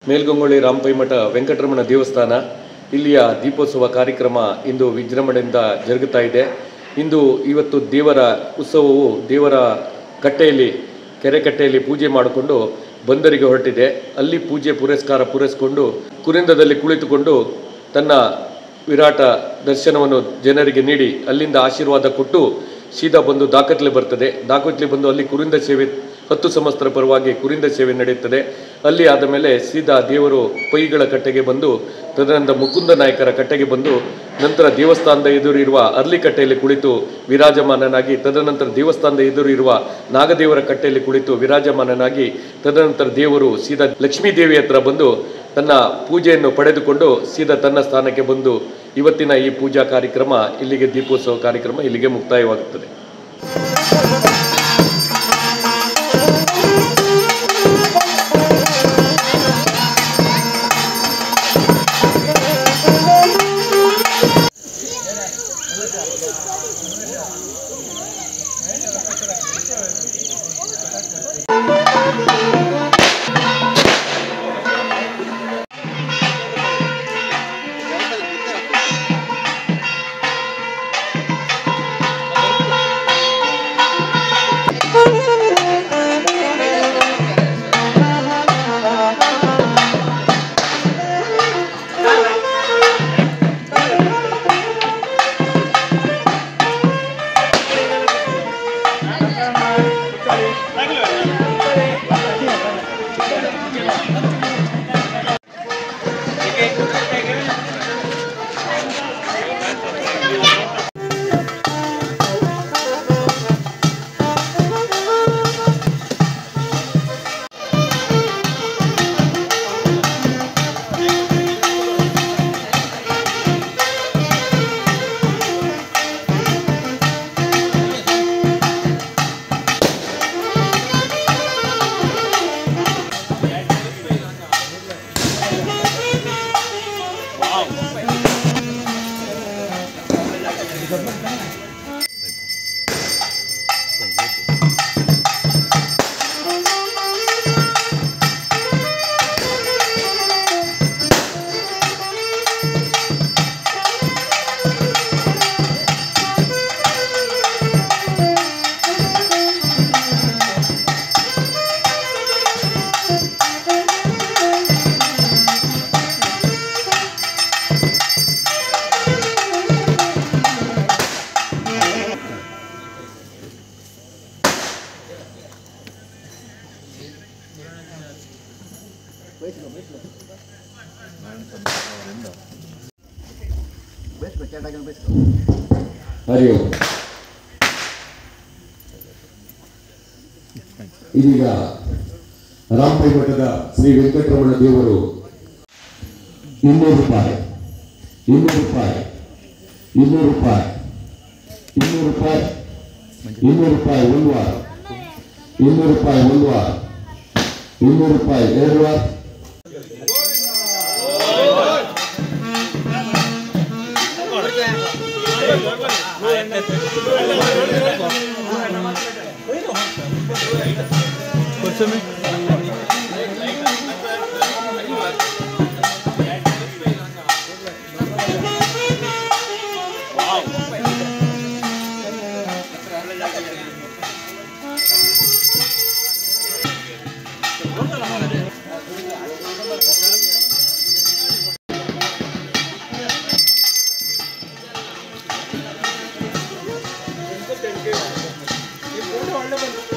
ಮೇಲ್ಗಂಗೊಳ್ಳಿ ರಾಮಪೈಮಠ ವೆಂಕಟರಮಣ ದೇವಸ್ಥಾನ ಇಲ್ಲಿಯ ದೀಪೋತ್ಸವ ಕಾರ್ಯಕ್ರಮ ಇಂದು ವಿಜೃಂಭಣೆಯಿಂದ ಜರುಗುತ್ತಾ ಇದೆ ಇಂದು ಇವತ್ತು ದೇವರ ಉತ್ಸವವು ದೇವರ ಕಟ್ಟೆಯಲ್ಲಿ ಕೆರೆ ಕಟ್ಟೆಯಲ್ಲಿ ಪೂಜೆ ಮಾಡಿಕೊಂಡು ಬಂದರಿಗೆ ಹೊರಟಿದೆ ಅಲ್ಲಿ ಪೂಜೆ ಪುರಸ್ಕಾರ ಪೂರೈಸಿಕೊಂಡು ಕುರಿಂದದಲ್ಲಿ ಕುಳಿತುಕೊಂಡು ತನ್ನ ವಿರಾಟ ದರ್ಶನವನ್ನು ಜನರಿಗೆ ನೀಡಿ ಅಲ್ಲಿಂದ ಆಶೀರ್ವಾದ ಕೊಟ್ಟು ಸೀದಾ ಬಂದು ದಾಖಲೆ ಬರ್ತದೆ ದಾಖಲೆ ಬಂದು ಅಲ್ಲಿ ಕುರಿಂದ ಸೇವೆ ಹತ್ತು ಸಂವತ್ಸರ ಪರವಾಗಿ ಕುರಿಂದ ಸೇವೆ ನಡೆಯುತ್ತದೆ ಅಲ್ಲಿ ಆದ ಮೇಲೆ ಸೀದಾ ದೇವರು ಪೈಗಳ ಕಟ್ಟೆಗೆ ಬಂದು ತದನಂತರ ಮುಕುಂದ ನಾಯಕರ ಕಟ್ಟೆಗೆ ಬಂದು ನಂತರ ದೇವಸ್ಥಾನದ ಎದುರು ಇರುವ ಅರ್ಲಿ ಕಟ್ಟೆಯಲ್ಲಿ ಕುಳಿತು ವಿರಾಜಮಾನನಾಗಿ ತದನಂತರ ದೇವಸ್ಥಾನದ ಎದುರು ಇರುವ ನಾಗದೇವರ ಕಟ್ಟೆಯಲ್ಲಿ ಕುಳಿತು ವಿರಾಜಮಾನನಾಗಿ ತದನಂತರ ದೇವರು ಸೀದಾ ಲಕ್ಷ್ಮೀ ದೇವಿ ಹತ್ರ ಬಂದು ತನ್ನ ಪೂಜೆಯನ್ನು ಪಡೆದುಕೊಂಡು ಸೀದಾ ತನ್ನ ಸ್ಥಾನಕ್ಕೆ ಬಂದು ಇವತ್ತಿನ ಈ ಪೂಜಾ ಕಾರ್ಯಕ್ರಮ ಇಲ್ಲಿಗೆ ದೀಪೋತ್ಸವ ಕಾರ್ಯಕ್ರಮ ಇಲ್ಲಿಗೆ ಮುಕ್ತಾಯವಾಗುತ್ತದೆ ಹರಿ ಓಂ. ಇದೀಗ ರಾಮಪೈ ಮಠದ ಶ್ರೀ ವೆಂಕಟರಮಣ ದೇವರು ಇನ್ನೂರು ರೂಪಾಯಿ ಇನ್ನೂರು ರೂಪಾಯಿ ಇನ್ನೂರು ರೂಪಾಯಿ ಇನ್ನೂರು ರೂಪಾಯಿ ಇನ್ನೂರು ರೂಪಾಯಿ ಒಂದು ವಾರ ಇನ್ನೂರು ರೂಪಾಯಿ ಒಂದು ವಾರ ಇನ್ನೂರು ರೂಪಾಯಿ ಎರಡು ವಾರ ಈ ಫೋಟೋ ಒಳ್ಳೆ ಬಂತು